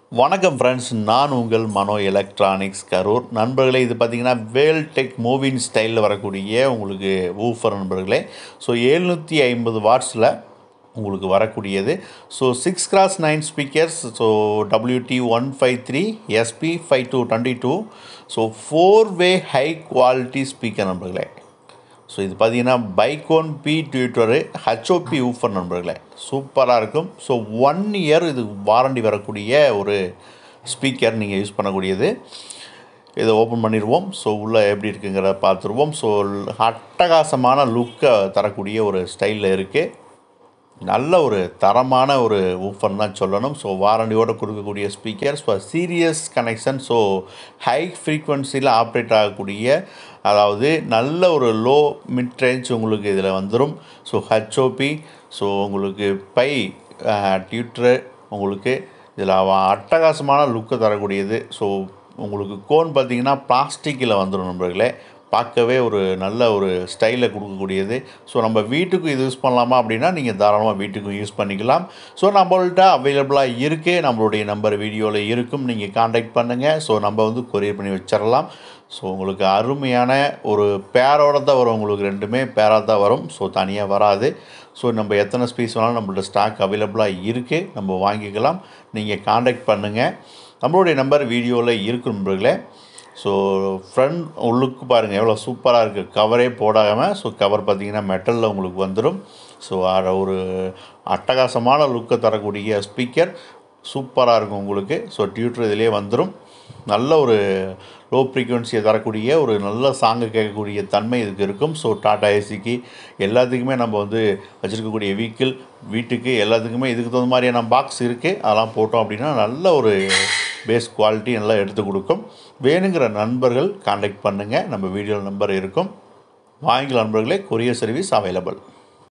வணக்கம் ஃப்ரெண்ட்ஸ் நான் உங்கள் மனோ எலக்ட்ரானிக்ஸ் கரூர் நண்பர்களே இது பார்த்தீங்கன்னா வேல் டெக் மூவின் ஸ்டைலில் வரக்கூடிய உங்களுக்கு ஊஃபர் நண்பர்களே ஸோ எழுநூற்றி ஐம்பது வாட்ஸில் உங்களுக்கு வரக்கூடியது so six cross nine speakers so WD one five three SP five two twenty two so four way high quality speaker நண்பர்களே ஸோ இது பார்த்தீங்கன்னா பைக்கோன் பி ட்விட்டரு ஹச்ஓபி ஊஃபர் நண்பர்களே சூப்பராக இருக்கும் ஸோ ஒன் இயர் இது வாரண்டி வரக்கூடிய ஒரு ஸ்பீக்கர் நீங்கள் யூஸ் பண்ணக்கூடியது இதை ஓப்பன் பண்ணிடுவோம் ஸோ உள்ளே எப்படி இருக்குங்கிறத பார்த்துருவோம் ஸோ அட்டகாசமான லுக்கை தரக்கூடிய ஒரு ஸ்டைலில் இருக்குது நல்ல ஒரு தரமான ஒரு ஊஃபர் தான் சொல்லணும் ஸோ வாரண்டியோடு கொடுக்கக்கூடிய speaker so serious connection so high ஃப்ரீக்வன்சியில் ஆப்ரேட் ஆகக்கூடிய அதாவது நல்ல ஒரு லோ மிட் ரேஞ்ச் உங்களுக்கு இதில் வந்துடும் ஸோ ஹச்ஓபி ஸோ உங்களுக்கு பை டியூட்ரு உங்களுக்கு இதில் அட்டகாசமான லுக்கு தரக்கூடியது ஸோ உங்களுக்கு கோன் பார்த்தீங்கன்னா பிளாஸ்டிக்கில் வந்துடும் நண்பர்களே பார்க்கவே ஒரு நல்ல ஒரு ஸ்டைலில் கொடுக்கக்கூடியது ஸோ நம்ம வீட்டுக்கும் இது யூஸ் பண்ணலாமா அப்படின்னா நீங்கள் தாராளமாக வீட்டுக்கும் யூஸ் பண்ணிக்கலாம் ஸோ நம்மள்ட்ட அவைலபிளாக இருக்குது நம்மளுடைய நம்பர் வீடியோவில் இருக்கும் நீங்கள் காண்டாக்ட் பண்ணுங்கள் ஸோ நம்ம வந்து கொரியர் பண்ணி வச்சிடலாம் ஸோ உங்களுக்கு அருமையான ஒரு பேரோட தான் வரும் உங்களுக்கு ரெண்டுமே பேராக தான் வரும் ஸோ தனியாக வராது ஸோ நம்ம எத்தனை ஸ்பீஸ் வேணாலும் நம்மள்ட்ட ஸ்டாக் அவைலபிளாக இருக்குது நம்ம வாங்கிக்கலாம் நீங்கள் காண்டாக்ட் பண்ணுங்கள் நம்மளுடைய நம்பர் வீடியோவில் இருக்கும் நண்பர்களே ஸோ ஃப்ரண்ட் உள்ளுக்கு பாருங்கள் எவ்வளோ சூப்பராக இருக்குது கவரே போடாமல் ஸோ கவர் பார்த்திங்கன்னா மெட்டலில் உங்களுக்கு வந்துடும் ஸோ ஒரு அட்டகாசமான லுக்கை தரக்கூடிய ஸ்பீக்கர் சூப்பராக இருக்கும் உங்களுக்கு ஸோ டியூட்டர் இதிலே வந்துடும் நல்ல ஒரு லோ ஃப்ரீக்குவன்சியை தரக்கூடிய ஒரு நல்ல சாங்கு கேட்கக்கூடிய தன்மை இதுக்கு இருக்கும் ஸோ டாடா ஏசிக்கு எல்லாத்துக்குமே நம்ம வந்து வச்சுருக்கக்கூடிய வெஹிக்கிள் வீட்டுக்கு எல்லாத்துக்குமே இதுக்கு தகுந்த மாதிரியான பாக்ஸ் இருக்குது அதெல்லாம் போட்டோம் அப்படின்னா நல்ல ஒரு பேஸ் குவாலிட்டி நல்லா எடுத்து கொடுக்கும் வேணுங்கிற நண்பர்கள் காண்டாக்ட் பண்ணுங்கள் நம்ம வீடியோ நம்பர் இருக்கும் வாங்கிக்கலாம் நண்பர்களே கொரியர் சர்வீஸ் அவைலபிள்